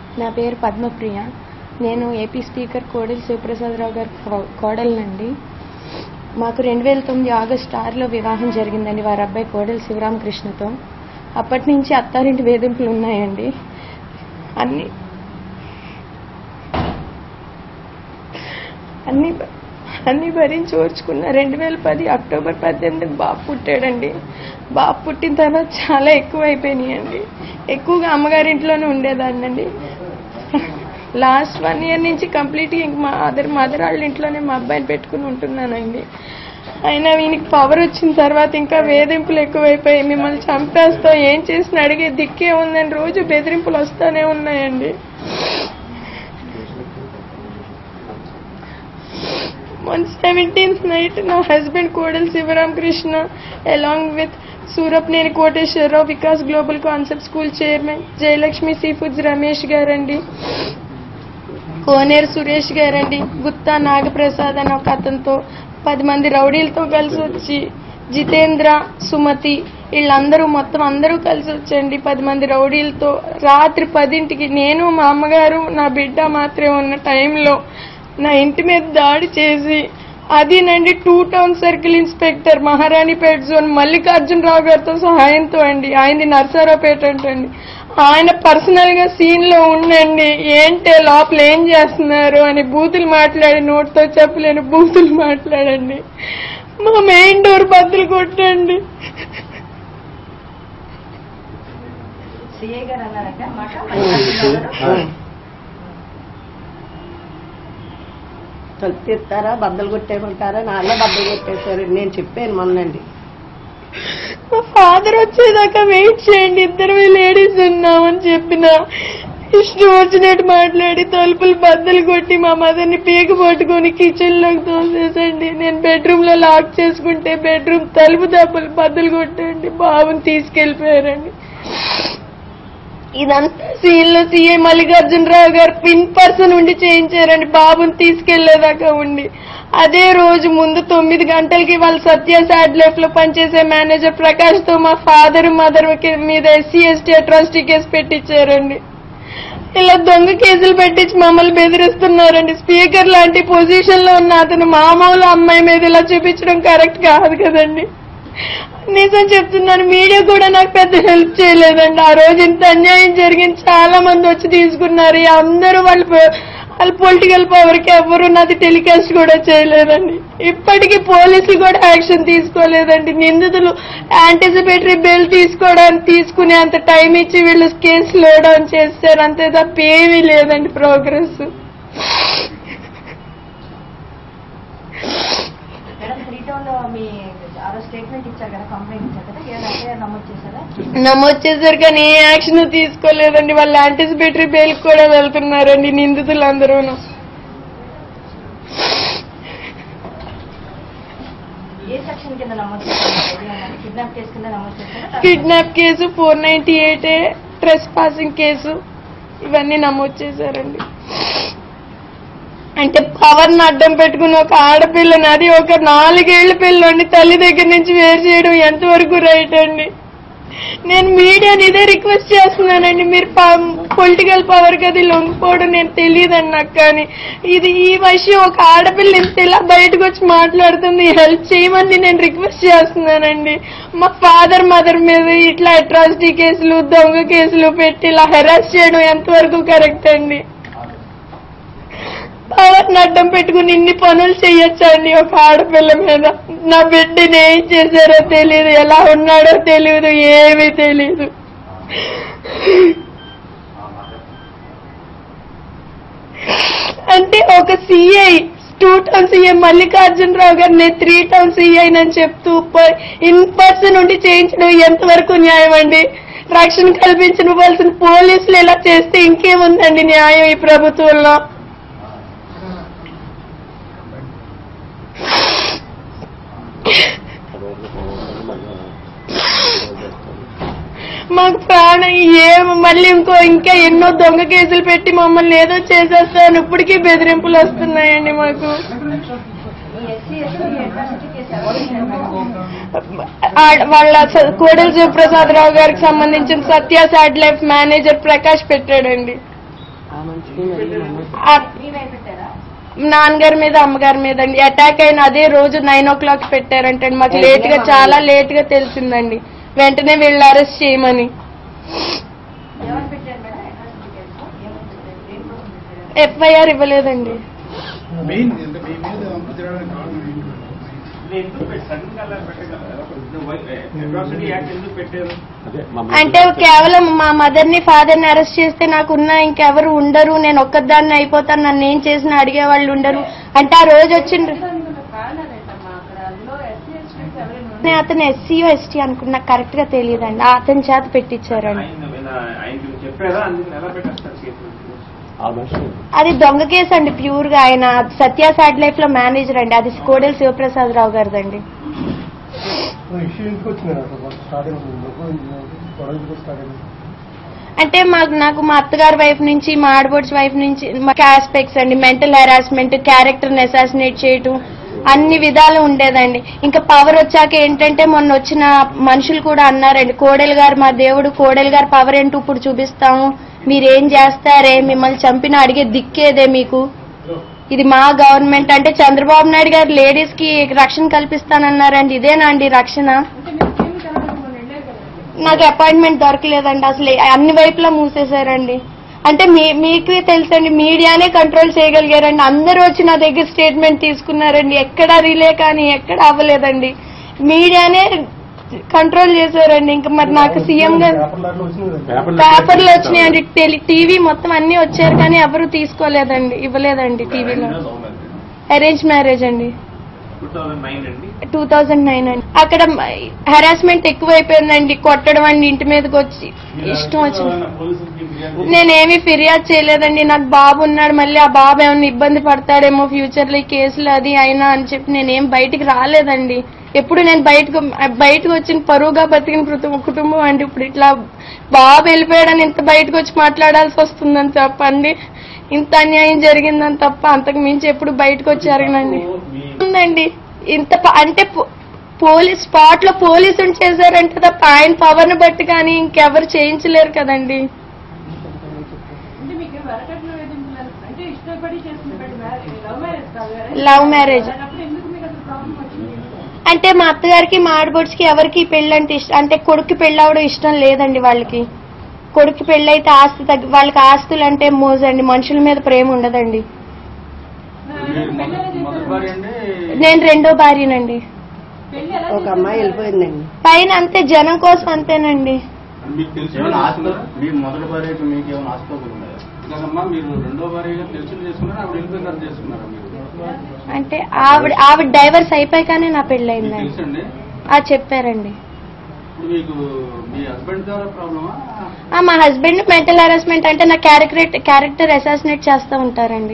నా పేరు పద్మప్రియ నేను ఏపీ స్పీకర్ కోడెల శివప్రసాదరావు గారి కో- కోడలినండి మాకు రెండు వేల తొమ్మిది ఆగస్టు ఆరులో వివాహం జరిగిందండి వారి అబ్బాయి కోడెల శివరామకృష్ణతో అప్పటి నుంచి అత్తారింటి వేధింపులు ఉన్నాయండి అన్ని అన్ని అన్ని భరించి ఓర్చుకున్న రెండు వేల పది అక్టోబర్ పద్దెనిమిదికి బాబు పుట్టాడండి బాబు పుట్టిన తర్వాత చాలా ఎక్కువ అయిపోయినాయండి ఎక్కువగా అమ్మగారింట్లోనే ఉండేదాన్నండి లాస్ట్ వన్ ఇయర్ నుంచి కంప్లీట్గా ఇంక మా అదర్ మదర్ వాళ్ళ ఇంట్లోనే మా అబ్బాయిని పెట్టుకుని ఉంటున్నానండి అయినా వీనికి పవర్ వచ్చిన తర్వాత ఇంకా వేధింపులు ఎక్కువైపోయి మిమ్మల్ని చంపేస్తాం ఏం చేసిన అడిగే దిక్కే ఉందని రోజు బెదిరింపులు వస్తానే ఉన్నాయండి On 17th night, నా husband Kodela Sivaram Krishna along with Surapaneni Koteswararao Vikas global concept school chairman Jayalakshmi sea foods Ramesh గారండి కోనేరు సురేష్ గారండి గుత్తా నాగప్రసాద్ అని ఒక అతనితో పది మంది రౌడీలతో కలిసి వచ్చి జితేంద్ర సుమతి వీళ్ళందరూ మొత్తం అందరూ కలిసి వచ్చండి పది మంది రౌడీలతో రాత్రి పదింటికి నేను మా అమ్మగారు నా బిడ్డ మాత్రమే ఉన్న టైంలో నా ఇంటి మీద దాడి చేసి అదేనండి two town circle inspector Maharanipeta zone Mallikarjunarao గారితో సహాయంతో అండి ఆయనది నర్సారావుపేట అంటండి ఆయన పర్సనల్ గా సీన్ లో ఉండండి ఏంటే లోపల ఏం చేస్తున్నారు అని బూతులు మాట్లాడి నోటితో చెప్పలేని బూతులు మాట్లాడండి మా మెయిన్ డోర్ బద్దలు కొట్టండి సిఐ గారు అన్నారంటే మాట మల్లికార్జునరావు గారు. తలుపు తీస్తారా బద్దలు కొట్టేయమంటారా నాన్న బద్దలు కొట్టేశారు నేను చెప్పాను మొన్నండి మా ఫాదర్ వచ్చేదాకా వెయిట్ చేయండి ఇద్దరు లేడీస్ ఉన్నామని చెప్పిన ఇష్టం వచ్చినట్టు మాట్లాడి తలుపులు బద్దలు కొట్టి మా మదర్ని పీక పట్టుకొని కిచెన్ లోకి తోసేసండి నేను బెడ్రూమ్ లో లాక్ చేసుకుంటే బెడ్రూమ్ తలుపు దెబ్బలు బద్దలు కొట్టండి బాబుని తీసుకెళ్లిపోయారండి ఇదంతా సీన్ లో సీఏ మల్లికార్జునరావు గారు పిన్ పర్సన్ ఉండి చేయించారండి బాబుని తీసుకెళ్లేదాకా ఉండి అదే రోజు ముందు తొమ్మిది గంటలకి వాళ్ళు సత్య సాడ్ లైఫ్ లో పనిచేసే మేనేజర్ ప్రకాష్ తో మా ఫాదర్ మదర్ మీద ఎస్సీ ఎస్టీ అట్రాసిటీ కేసు పెట్టించారండి ఇలా దొంగ కేసులు పెట్టించి మమ్మల్ని బెదిరిస్తున్నారండి స్పీకర్ లాంటి పొజిషన్ లో ఉన్న అతను మామూలు అమ్మాయి మీద ఇలా చూపించడం కరెక్ట్ కాదు కదండి నిజం చెప్తున్నాను మీడియా కూడా నాకు పెద్ద హెల్ప్ చేయలేదండి ఆ రోజు ఇంత అన్యాయం జరిగింది చాలా మంది వచ్చి తీసుకున్నారు ఈ అందరూ వాళ్ళు ప- వాళ్ళ పొలిటికల్ పవర్ కి ఎవరు నాది టెలికాస్ట్ కూడా చేయలేదండి ఇప్పటికీ పోలీసులు కూడా యాక్షన్ తీసుకోలేదండి నిందితులు యాంటిసిపేటరీ బెయిల్ తీసుకోవడానికి తీసుకునే అంత టైం ఇచ్చి వీళ్ళు కేసు లో డౌన్ చేస్తారు అంతే తప్ప ఏమీ లేదండి ప్రోగ్రెస్ మేడం త్రీ టౌన్ లో మీ ఆ రోజు స్టేట్మెంట్ ఇచ్చారు కదా కంప్లైంట్ ఇచ్చారు కదా ఏదైనా ఎఫ్ఐఆర్ నమోదు చేశారా నమోదు చేశారు కానీ ఏ యాక్షన్ తీసుకోలేదండి వాళ్ళు యాంటిసిపేటరీ బెయిల్ కూడా వెళ్తున్నారండి నిందితులందరూ ఏ సెక్షన్ కింద నమోదు చేశారు కిడ్నాప్ కేసు కింద నమోదు చేశారా kidnap case four ninety eight trespassing case ఇవన్నీ నమోదు చేశారండి అంటే పవర్ అడ్డం పెట్టుకుని ఒక ఆడపిల్లని అది ఒక నాలుగేళ్ల పిల్లని తల్లి దగ్గర నుంచి వేరు చేయడం ఎంతవరకు రైట్ అండి నేను మీడియాని ఇదే రిక్వెస్ట్ చేస్తున్నానండి మీరు పొలిటికల్ పవర్ కి అది లొంగిపోవడం నేను తెలియదండి నాకు కానీ ఇది ఈ విషయం ఒక ఆడపిల్ల ఇంత ఇలా బయటకు వచ్చి మాట్లాడుతుంది హెల్ప్ చేయమని నేను రిక్వెస్ట్ చేస్తున్నానండి మా ఫాదర్ మదర్ మీద ఇట్లా అట్రాసిటీ కేసులు దొంగ కేసులు పెట్టి ఇలా హెరాస్ చేయడం ఎంతవరకు కరెక్ట్ అండి పవర్ అడ్డం పెట్టుకుని ఇన్ని పనులు చెయ్యొచ్చండి ఒక ఆడపిల్ల మీద నా బిడ్డని ఏం చేశారో తెలియదు ఎలా ఉన్నాడో తెలియదు ఏమీ తెలియదు అంటే ఒక CI two town CI Mallikarjunarao గారు నేను త్రీ టౌన్ సీఐ అని చెప్తూ ఇన్ పర్సన్ ఉండి చేయించడం ఎంతవరకు న్యాయం అండి రక్షణ కల్పించవలసిన పోలీసులు ఇలా చేస్తే ఇంకేముందండి న్యాయం ఈ ప్రభుత్వంలో మాకు ప్రాణం ఏం మళ్ళీ ఇంకో ఇంకా ఎన్నో దొంగ కేసులు పెట్టి మమ్మల్ని ఏదో చేసేస్తాను ఇప్పటికీ బెదిరింపులు వస్తున్నాయండి మాకు ఈ ఎస్సీ ఎస్టీ అట్రాసిటీ కేసు ఎవరు చేశారు మేడం ఆ- వాళ్ళ స- కోడెల శివప్రసాదరావు గారికి సంబంధించిన సత్య సాడ్ లైఫ్ మేనేజర్ ప్రకాష్ పెట్టాడండి ఆ మనిషికి మళ్ళీ మనం ఆ మీరే పెట్టారా నాన్నగారి మీద అమ్మగారి మీద అండి అటాక్ అయిన అదే రోజు నైన్ ఓ క్లాక్ పెట్టారంటండి మాకు లేట్ గా చాలా లేట్ గా తెలిసిందండి వెంటనే వీళ్ళు అరెస్ట్ చేయమని ఎవరు పెట్టారు మేడం అడ్రస్ డీటెయిల్స్ ఏమని పెట్టారు దేని కోసం పెట్టారు ఎఫ్ఐఆర్ ఇవ్వలేదండి మెయిన్ అంటే మీ మీద పంపించడానికి కారణం ఏంటి ఎందుకు పెట్టారు? సడన్ గా అలా పెట్టగలరా? అట్రాసిటీ యాక్ట్ ఎందుకు పెట్టారు అంటే కేవలం మా మదర్ ని ఫాదర్ ని అరెస్ట్ చేస్తే నాకున్న ఇంకెవరు ఉండరు నేను ఒక్కదాన్ని అయిపోతాను నన్ను ఏం చేసినా అడిగే వాళ్ళు ఉండరు అంటే ఆ రోజు వచ్చిండ్రు నేను అతను ఎస్సీ ఎస్టీ అనుకున్నా కరెక్ట్ గా తెలియదండి అతని చేత పెట్టించారండి ఆయన ఆయన- ఆయనకి చెప్పారా అందుకని ఎలా పెట్టేస్తారు చేతులు అది దొంగ కేసు అండి ప్యూర్ గా ఆయన సత్య శాటిలైట్ లో మేనేజర్ అండి అది కోడెల శివప్రసాద్ రావు గారిదండి ఇష్యూ ఎందుకు వచ్చింది అసలు స్టార్టింగ్ గొడవ ఎందుకు స్టార్ట్ అయింది అంటే మాకు నాకు మా అత్తగారి వైపు నుంచి మా ఆడబోడ్స్ వైపు నుంచి ఆస్పెక్ట్స్ అండి మెంటల్ హెరాస్మెంట్ క్యారెక్టర్ ని అసాసినేట్ చేయటం అన్ని విధాలు ఉండేదండి ఇంకా పవర్ వచ్చాక ఏంటంటే మొన్న వచ్చిన మనుషులు కూడా అన్నారండి కోడెలు గారు మా దేవుడు కోడెలు గారు పవర్ ఏంటో ఇప్పుడు చూపిస్తాము మీరేం చేస్తారే మిమ్మల్ని చంపిన అడిగే దిక్కేదే మీకు ఇది మా గవర్నమెంట్ అంటే చంద్రబాబు నాయుడు గారు లేడీస్ కి రక్షణ కల్పిస్తానన్నారండి ఇదేనా అండి రక్షణ నాకు అపాయింట్మెంట్ దొరకలేదండి అసలు అన్ని వైపులా మూసేశారండి అంటే మీ మీకు తెలుసండి మీడియానే కంట్రోల్ చేయగలిగారండి అందరూ వచ్చి నా దగ్గర స్టేట్మెంట్ తీసుకున్నారండి ఎక్కడ రిలే కానీ ఎక్కడ అవ్వలేదండి మీడియానే కంట్రోల్ చేశారండి ఇంకా మరి నాకు సీఎం గారు పేపర్ దాంట్లో వచ్చింది కదా. పేపర్లు వచ్చినాయండి టెలి టీవీ మొత్తం అన్ని వచ్చారు కానీ ఎవరు తీసుకోలేదండి ఇవ్వలేదండి టీవీలో అరేంజ్ మ్యారేజ్ అండి టూ థౌసండ్ నైన్ అండి టూ థౌజండ్ నైన్ అండి అక్కడ హెరాస్మెంట్ ఎక్కువైపోయిందండి కొట్టడం అండి ఇంటి మీదకి వచ్చి ఇష్టం వచ్చింది పోలీసులకి ఫిర్యాదు నేనేమి ఫిర్యాదు చేయలేదండి నాకు బాబు ఉన్నాడు మళ్ళీ ఆ బాబు ఏమైనా ఇబ్బంది పడతాడేమో ఫ్యూచర్ లో ఈ కేసులు అది అయినా అని చెప్పి నేనేం బయటికి రాలేదండి ఎప్పుడు నేను బయటకు బయటకు వచ్చిన పరువుగా బతికిన కుటుంబం కుటుంబం అండి ఇప్పుడు ఇట్లా బాబు వెళ్ళిపోయాడని ఇంత బయటకు వచ్చి మాట్లాడాల్సి వస్తుందని చెప్పండి ఇంత అన్యాయం జరిగిందని తప్ప అంతకు మించి ఎప్పుడు బయటకు వచ్చి జరగనండి మీ ఉందండి ఇంత ప- అంటే పో- పోలీస్ స్పాట్ లో పోలీసులు చేశారంటే తప్ప ఆయన పవర్ ని బట్టి కానీ ఇంకెవరు చేయించలేరు కదండి అంటే మీకు వరకట్న వేధింపులు అంటే ఇష్టపడి చేస్తున్నటువంటి మ్యారేజ్ లవ్ మ్యారేజ్ కాదు కదా లవ్ మ్యారేజ్ అప్పుడు ఎందుకు మీకు అసలు ప్రాబ్లం వచ్చింది అంటే మా అత్తగారికి మా ఆడబొడ్స్కి ఎవరికి పెళ్ళి అంటే ఇష్టం అంటే కొడుకు పెళ్ళి అవడం ఇష్టం లేదండి వాళ్ళకి కొడుకు పెళ్ళి అయితే ఆస్తి తగ్గి వాళ్ళకి ఆస్తులు అంటే మోజండి మనుషుల మీద ప్రేమ ఉండదండి మొదటి భార్య అండి నేను రెండో భార్యనండి పెళ్లి ఎలా ఒక అమ్మాయి వెళ్ళిపోయిందండి పైన అంతే జనం కోసం అంతేనండి మీకు తెలిసి ఏమైనా ఆస్తి మీ మొదటి భార్యకి మీకు ఏమైనా ఆస్తి ఉన్నాయా కదమ్మా మీరు రెండో భార్యగా తెలిసి చేసుకున్నారా ఆవిడ వెళ్ళిపోయిన తర్వాత చేసుకున్నారా మీరు అంటే ఆవిడ ఆవిడ డైవర్స్ అయిపోయాకనే నా మీకు పెళ్ళయిందండి తెలుసండి ఆ చెప్పారండి ఇప్పుడు మీకు మీ హస్బెండ్ ద్వారా ప్రాబ్లమా ఆ, మా హస్బెండ్ మెంటల్ హెరాస్మెంట్ అంటే నా క్యారెక్టర్ క్యారెక్టర్ అసాసినేట్ చేస్తూ ఉంటారండి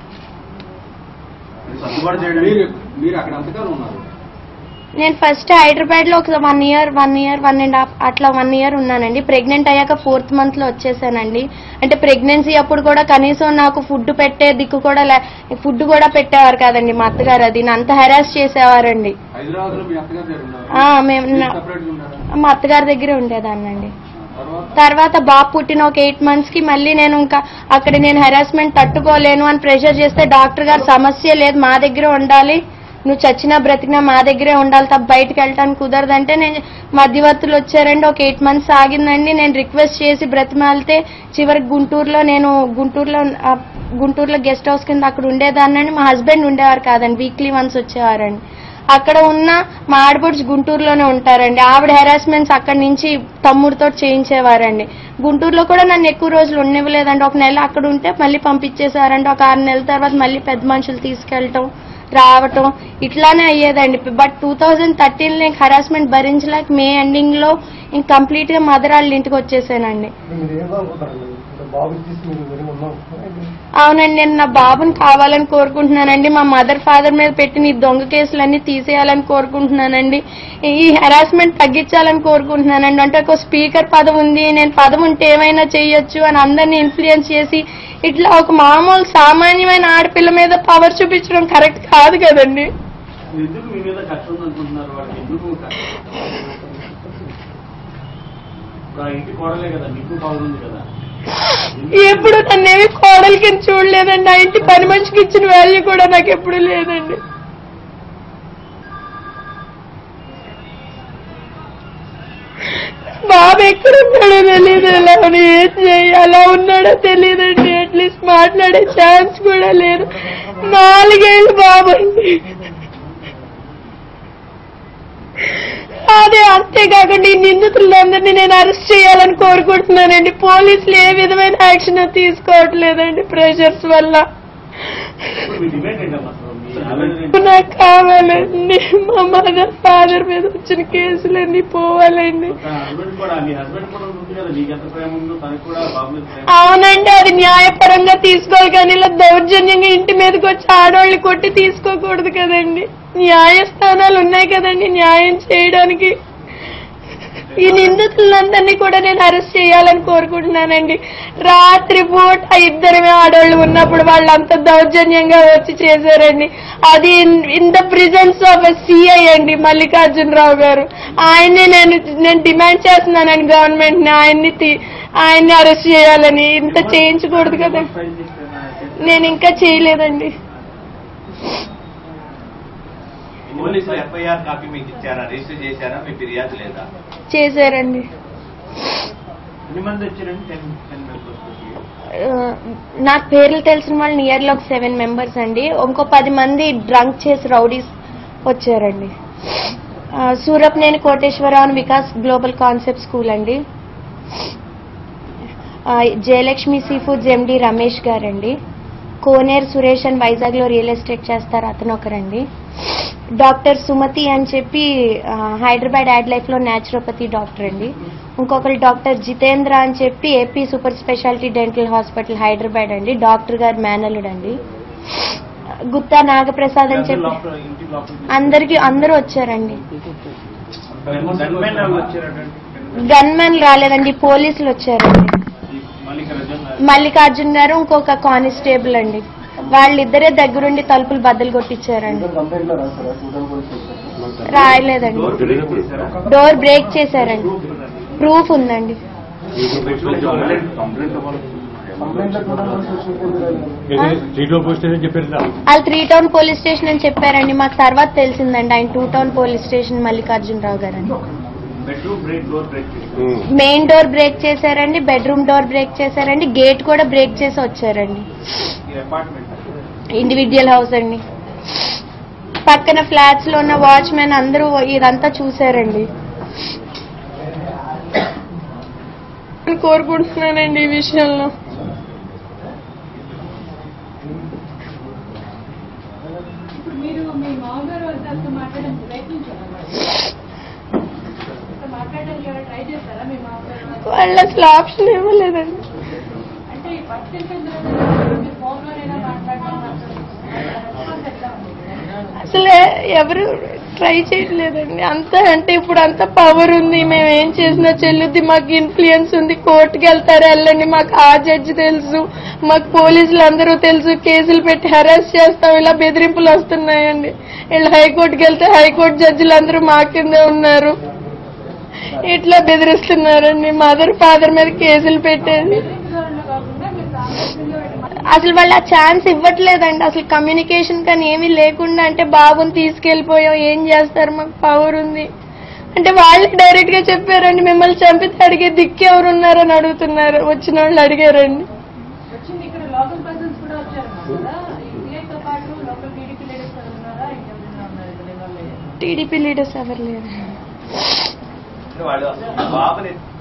సర్దుబాటు చేయడం మీరు మీరు అక్కడ ఎంతకాలం ఉన్నారు నేను ఫస్ట్ హైదరాబాద్ లో ఒక one year one year one and half అట్లా వన్ ఇయర్ ఉన్నానండి ప్రెగ్నెంట్ అయ్యాక ఫోర్త్ మంత్ లో వచ్చేసానండి అంటే ప్రెగ్నెన్సీ అప్పుడు కూడా కనీసం నాకు ఫుడ్ పెట్టే దిక్కు కూడా ఫుడ్ కూడా పెట్టేవారు కాదండి మా అత్తగారు అది నన్ను అంత హెరాస్ చేసేవారండి హైదరాబాద్ లో మీ అత్తగారు దగ్గర ఉన్నారు ఆ, మేము నా- సపరేట్ గా ఉన్నారా మా అత్తగారి దగ్గరే ఉండేదాన్నండి తర్వాత తర్వాత బాబు పుట్టిన ఒక ఎయిట్ మంత్స్ కి మళ్ళీ నేను ఇంకా అక్కడ నేను హెరాస్మెంట్ తట్టుకోలేను అని ప్రెషర్ చేస్తే డాక్టర్ గారు సమస్య లేదు మా దగ్గరే ఉండాలి నువ్వు చచ్చినా బ్రతికినా మా దగ్గరే ఉండాలి తప్ప బయటకు వెళ్ళటానికి కుదరదంటే నేను మధ్యవర్తులు వచ్చారండి ఒక ఎయిట్ మంత్స్ ఆగిందండి నేను రిక్వెస్ట్ చేసి బ్రతిమాలితే చివరికి గుంటూరులో నేను గుంటూరులో ఆ, గుంటూరులో గెస్ట్ హౌస్ కింద అక్కడ ఉండేదాన్ని మా హస్బెండ్ ఉండేవారు కాదండి వీక్లీ వన్స్ వచ్చేవారండి అక్కడ ఉన్న మా ఆడపడుచు గుంటూరులోనే ఉంటారండి ఆవిడ హెరాస్మెంట్స్ అక్కడి నుంచి తమ్ముడితో చేయించేవారండి గుంటూరులో కూడా నన్ను ఎక్కువ రోజులు ఉండనివ్వలేదండి ఒక నెల అక్కడ ఉంటే మళ్ళీ పంపించేశారండి ఒక ఆరు నెలల తర్వాత మళ్ళీ పెద్ద మనుషులు తీసుకెళ్ళటం రావటం ఇట్లానే అయ్యేదండి బట్ టూ థౌజండ్ థర్టీన్ నేను హెరాస్మెంట్ భరించలేక మే ఎండింగ్ లో ఇంక కంప్లీట్ గా మదర్ వాళ్ళ ఇంటికి వచ్చేసానండి మీరు ఏం అనుకుంటారండి ఇప్పుడు బాబు తీసి మీరు వెరీ ఉన్నాం అవునండి నేను నా బాబుని కావాలని కోరుకుంటున్నానండి మా మదర్ ఫాదర్ మీద పెట్టిన ఈ దొంగ కేసులన్నీ తీసేయాలని కోరుకుంటున్నానండి ఈ హెరాస్మెంట్ తగ్గించాలని కోరుకుంటున్నానండి అంటే ఒక స్పీకర్ పదం ఉంది నేను పదం ఉంటే ఏమైనా చేయొచ్చు అని అందరినీ ఇన్ఫ్లుయెన్స్ చేసి ఇట్లా ఒక మామూలు సామాన్యమైన ఆడపిల్ల మీద పవర్ చూపించడం కరెక్ట్ కాదు కదండి ఎందుకు మీ మీద కక్ష ఉందనుకుంటున్నారు వాళ్ళకి ఎందుకు కక్ష? ఇప్పుడు ఆ ఇంటి కోడలే కదా మీకు పవర్ ఉంది కదా ఎప్పుడు నన్నేమి కోడలి కింద చూడలేదండి ఆ ఇంటి పని మనిషికి ఇచ్చిన వాల్యూ కూడా నాకు ఎప్పుడు లేదండి బాబు ఎక్కడున్నాడో తెలియదు ఎలా ఉన్నా- ఏం చేయి అలా ఉన్నాడో తెలియదండి అట్లీస్ట్ మాట్లాడే ఛాన్స్ కూడా లేదు నాలుగేళ్ళు బాబు అండి అదే అంతేకాకుండా ఈ నిందితులందరినీ నేను అరెస్ట్ చేయాలని కోరుకుంటున్నానండి పోలీసులు ఏ విధమైన యాక్షన్ తీసుకోవట్లేదండి ప్రెషర్స్ వల్ల ఇప్పుడు మీ డిమాండ్ ఏంటమ్మా అసలు? మీ ఆవేదన ఏంటి? నాకు కావాలండి మా మదర్ ఫాదర్ మీద వచ్చిన కేసులన్నీ పోవాలండి తన హస్బెండ్ కూడా మీ హస్బెండ్ కూడా ఉంటుంది కదా మీకు ఎంత ప్రేమ ఉందో తనకు కూడా బాబు మీద ప్రేమ అవునండి అది న్యాయపరంగా తీసుకోవాలి కానీ ఇలా దౌర్జన్యంగా ఇంటి మీదకి వచ్చి ఆడవాళ్ళు కొట్టి తీసుకోకూడదు కదండి న్యాయస్థానాలు ఉన్నాయి కదండి న్యాయం చేయడానికి ఈ నిందితులందరినీ కూడా నేను అరెస్ట్ చేయాలని కోరుకుంటున్నానండి రాత్రి పూట ఇద్దరమే ఆడవాళ్ళు ఉన్నప్పుడు వాళ్ళంతా దౌర్జన్యంగా వచ్చి చేశారండి అది in the presence of CI అండి మల్లికార్జునరావు గారు ఆయన్ని నేను నేను డిమాండ్ చేస్తున్నానండి గవర్నమెంట్ ని ఆయన్ని తీ- ఆయన్ని అరెస్ట్ చేయాలని ఇంత చేయించకూడదు కదా ఫైల్ చేస్తే నేను ఇంకా చేయలేదండి పోలీసులు ఎఫ్ఐఆర్ కాపీ మీకు ఇచ్చారా రిజిస్టర్ చేశారా మీ ఫిర్యాదు లేదా చేశారండి ఎన్ని మంది వచ్చారండి టెన్ టెన్ మెంబర్స్ ఆ, నాకు పేర్లు తెలిసిన వాళ్ళు నియర్లో ఒక సెవెన్ మెంబర్స్ అండి ఇంకో పది మంది డ్రంక్ చేసి రౌడీస్ వచ్చారండి ఆ, సూరప్నేని కోటేశ్వరరావు అని వికాస్ గ్లోబల్ కాన్సెప్ట్ స్కూల్ అండి ఆ, Jayalakshmi sea foods MD Ramesh గారండి కోనేరు సురేష్ అని వైజాగ్ లో రియల్ ఎస్టేట్ చేస్తారు అతను ఒకరండి డాక్టర్ సుమతి అని చెప్పి ఆ, హైదరాబాద్ యాడ్ లైఫ్ లో న్యాచురోపతి డాక్టర్ అండి ఇంకొకరు డాక్టర్ జితేంద్ర అని చెప్పి AP super speciality dental hospital Hyderabad అండి డాక్టర్ గారు మేనల్లుడు అండి గుత్తా నాగప్రసాద్ అని చెప్పి లోపల ఇంటి లోపల అందరికి అందరూ వచ్చారండి గన్మెన్ వాళ్ళు వచ్చారంటే గన్మెన్ రాలేదండి పోలీసులు వచ్చారండి మల్లికార్జున్ మల్లికార్జున్ గారు ఇంకొక కానిస్టేబుల్ అండి వాళ్ళిద్దరే దగ్గరుండి తలుపులు బద్దలు కొట్టించారండి కంప్లైంట్ లో రాస్తారా టోటల్ పోలీస్ స్టేషన్ రాయలేదండి డోర్ బ్రేక్ చేశారా డోర్ బ్రేక్ చేశారండి ప్రూఫ్ ఉందండి కంప్లైంట్ లో టోటల్ పోలీస్ స్టేషన్ శ్రీలో పోస్ట్ అని చెప్పారు వాళ్ళు త్రీ టౌన్ పోలీస్ స్టేషన్ అని చెప్పారండి మాకు తర్వాత తెలిసిందండి ఆయన two town police station Mallikarjunarao గారు అని బెడ్రూమ్ బ్రేక్ డోర్ బ్రేక్ చేశారు మెయిన్ డోర్ బ్రేక్ చేశారండి బెడ్రూమ్ డోర్ బ్రేక్ చేశారండి గేట్ కూడా బ్రేక్ చేసి వచ్చారండి ఈ అపార్ట్మెంట్ ఇండివిజువల్ హౌస్ అండి పక్కన ఫ్లాట్స్ లో ఉన్న వాచ్మెన్ అందరూ ఇదంతా చూశారండి కోరుకుంటున్నానండి ఈ విషయంలో ఇప్పుడు మీరు మీ మామగారు వాళ్ళతో మాట్లాడడానికి ప్రయత్నించారా మరి? మాట్లాడడానికి ఎవరైనా ట్రై చేస్తారా మీ మామగారు వాళ్ళతో? వాళ్ళు అసలు ఆప్షన్ ఇవ్వలేదండి అంటే ఈ ఫస్ట్ తెలిసిన తర్వాత మీరు ఫోన్లోనైనా మాట్లాడడం రెస్పాన్స్ ఎట్లా ఉంది అసలు ఎవరు ట్రై చేయట్లేదండి అంతా అంటే ఇప్పుడు అంత పవర్ ఉంది మేము ఏం చేసినా చెల్లుద్ది మాకు ఇన్ఫ్లుయెన్స్ ఉంది కోర్టుకి వెళ్తారు వెళ్ళండి మాకు ఆ జడ్జి తెలుసు మాకు పోలీసులు అందరూ తెలుసు కేసులు పెట్టి హెరాస్ చేస్తాం ఇలా బెదిరింపులు వస్తున్నాయండి వీళ్ళు హైకోర్టుకి వెళ్తే హైకోర్టు జడ్జిలు అందరూ మా కిందే ఉన్నారు ఇట్లా బెదిరిస్తున్నారండి మదర్ ఫాదర్ మీద కేసులు పెట్టేది బెదిరింపుదారులు కాకుండా మీరు సామర్థ్యంలో పెట్టి మాట్లాడారు. అసలు వాళ్ళు ఆ ఛాన్స్ ఇవ్వట్లేదండి అసలు కమ్యూనికేషన్ కానీ ఏమీ లేకుండా అంటే బాబుని తీసుకెళ్లిపోయాం ఏం చేస్తారు మాకు పవర్ ఉంది అంటే వాళ్ళే డైరెక్ట్ గా చెప్పారండి మిమ్మల్ని చంపితే అడిగే దిక్కు ఎవరు ఉన్నారని అడుగుతున్నారు వచ్చిన వాళ్ళు అడిగారండి వచ్చింది ఇక్కడ లోకల్ పర్సన్స్ కూడా వచ్చారు కదా ఈ సిఐతో పాటు లోకల్ టీడీపీ లీడర్స్ ఉన్నారా ఇంకెవరైనా ఉన్నారు ఇక్కడ ఇవాళ టీడీపీ లీడర్స్ ఎవరు లేరు వాళ్ళు బాబుని